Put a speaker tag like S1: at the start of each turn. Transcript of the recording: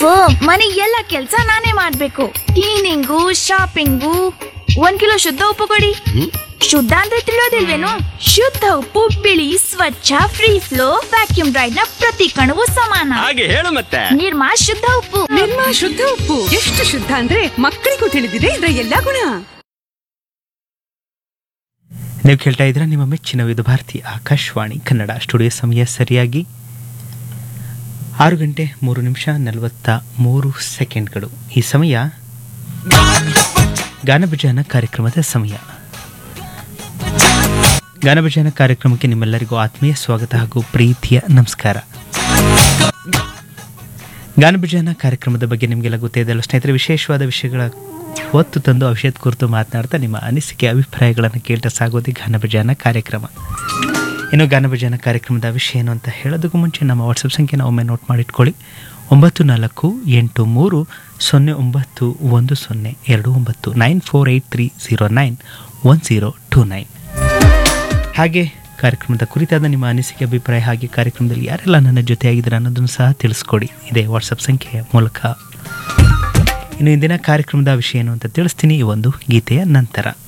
S1: ಮನೆ ಎಲ್ಲ ಕೆಲ್ಸ ನಾನೇ ಮಾಡ್ಬೇಕು ಕ್ಲೀನಿಂಗು ಶಾಪಿಂಗು ಒಂದ್ ಕಿಲೋ ಶುದ್ಧ ಉಪ್ಪು ಕೊಡಿ ಶುದ್ಧ ಅಂದ್ರೆ ತಿಳಿಯೋದಿಲ್ವೇನು ಶುದ್ಧ ಉಪ್ಪು ಬಿಳಿ ಸ್ವಚ್ಛ ಫ್ರೀ ಫ್ಲೋ ವ್ಯಾಕ್ಯೂಮ್ ಡ್ರೈಡ್ ನ ಪ್ರತಿ ಕಣವು ಸಮಾನ
S2: ಹಾಗೆ ಹೇಳು ಮತ್ತೆ
S1: ನಿರ್ಮಾ ಶುದ್ಧ ಉಪ್ಪು
S3: ನಿರ್ಮಾ ಶುದ್ಧ ಉಪ್ಪು ಎಷ್ಟು ಶುದ್ಧ ಅಂದ್ರೆ ಮಕ್ಕಳಿಗೂ ತಿಳಿದಿದೆ ಇದರ ಎಲ್ಲಾ ಗುಣ
S4: ನೀವು ಕೇಳ್ತಾ ಇದ್ರೆ ನಿಮ್ಮ ಮೆಚ್ಚಿನ ವಿಧ ಭಾರತಿ ಆಕಾಶವಾಣಿ ಕನ್ನಡ ಸ್ಟುಡಿಯೋ ಸಮಯ ಸರಿಯಾಗಿ ಆರು ಗಂಟೆ ಮೂರು ನಿಮಿಷ ನಲವತ್ತ ಮೂರು ಸೆಕೆಂಡ್ಗಳು ಈ ಸಮಯ ಗಾನಭಜಾನ ಕಾರ್ಯಕ್ರಮದ ಸಮಯ ಗಾನಭಜಾನ ಕಾರ್ಯಕ್ರಮಕ್ಕೆ ನಿಮ್ಮೆಲ್ಲರಿಗೂ ಆತ್ಮೀಯ ಸ್ವಾಗತ ಹಾಗೂ ಪ್ರೀತಿಯ ನಮಸ್ಕಾರ ಗಾನಭಜಾನ ಕಾರ್ಯಕ್ರಮದ ಬಗ್ಗೆ ನಿಮಗೆಲ್ಲ ಗೊತ್ತಿದೆಯಲ್ಲ ಸ್ನೇಹಿತರೆ ವಿಶೇಷವಾದ ವಿಷಯಗಳ ಒತ್ತು ತಂದು ಆ ವಿಷಯದ ಕುರಿತು ಮಾತನಾಡ್ತಾ ನಿಮ್ಮ ಅನಿಸಿಕೆ ಅಭಿಪ್ರಾಯಗಳನ್ನು ಕೇಳ್ತಾ ಸಾಗೋದೇ ಗಾನಭಜಾನ ಕಾರ್ಯಕ್ರಮ ಇನ್ನು ಗಾನಭಜಾನ ಕಾರ್ಯಕ್ರಮದ ವಿಷಯ ಏನು ಅಂತ ಹೇಳೋದಕ್ಕೂ ಮುಂಚೆ ನಮ್ಮ ವಾಟ್ಸಪ್ ಸಂಖ್ಯೆನ ಒಮ್ಮೆ ನೋಟ್ ಮಾಡಿಟ್ಕೊಳ್ಳಿ ಒಂಬತ್ತು ನಾಲ್ಕು ಎಂಟು ಮೂರು ಸೊನ್ನೆ ಒಂಬತ್ತು ಒಂದು ಸೊನ್ನೆ ಎರಡು ಒಂಬತ್ತು nine four eight three zero nine one zero two nine ಹಾಗೆ ಕಾರ್ಯಕ್ರಮದ ಕುರಿತಾದ ನಿಮ್ಮ ಅನಿಸಿಕೆ ಅಭಿಪ್ರಾಯ ಹಾಗೆ ಕಾರ್ಯಕ್ರಮದಲ್ಲಿ ಯಾರೆಲ್ಲ ನನ್ನ ಜೊತೆಯಾಗಿದ್ದಾರೆ ಅನ್ನೋದನ್ನು ಸಹ ತಿಳಿಸ್ಕೊಡಿ ಇದೇ ವಾಟ್ಸಪ್ ಸಂಖ್ಯೆಯ ಮೂಲಕ ಇನ್ನು ಇಂದಿನ ಕಾರ್ಯಕ್ರಮದ ವಿಷಯ ಏನು ಅಂತ ತಿಳಿಸ್ತೀನಿ ಈ ಒಂದು ಗೀತೆಯ ನಂತರ